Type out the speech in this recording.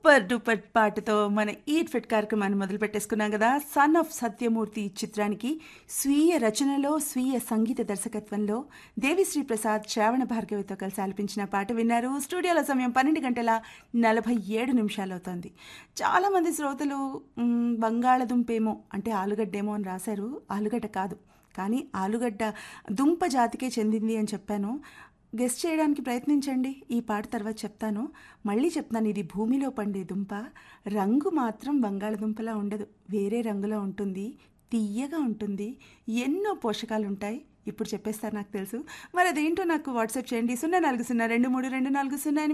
super duper పాటతో మన eat fit కార్యక్రమాన్ని మొదలు పెట్టేసుకున్నాం కదా సన్ ఆఫ్ సత్యమూర్తి చిత్రానికి స్వీయ రచనలో స్వీయ సంగీత దర్శకత్వంలో దేవిశ్రీ ప్రసాద్ శ్రావణ భార్గవితో కలిసి ఆలపించిన పాట విన్నారు స్టూడియోలో సమయం పన్నెండు గంటల నలభై ఏడు నిమిషాలు అవుతోంది చాలామంది శ్రోతలు మ్, బంగాళదుంపేమో అంటే ఆలుగడ్డేమో అని రాశారు ఆలుగడ్డ కాదు కానీ ఆలుగడ్డ దుంప జాతికే చెందింది అని చెప్పాను గెస్ట్ చేయడానికి ప్రయత్నించండి ఈ పాట తర్వాత చెప్తాను మళ్ళీ చెప్తాను ఇది భూమిలో పండే దుంప రంగు మాత్రం బంగాళదుంపలా ఉండదు వేరే రంగులో ఉంటుంది తీయగా ఉంటుంది ఎన్నో పోషకాలు ఉంటాయి ఇప్పుడు చెప్పేస్తారు నాకు తెలుసు మరి అదేంటో నాకు వాట్సాప్ చేయండి సున్నా నాలుగు సున్నా రెండు మూడు రెండు నాలుగు సున్నా ఎనిమిది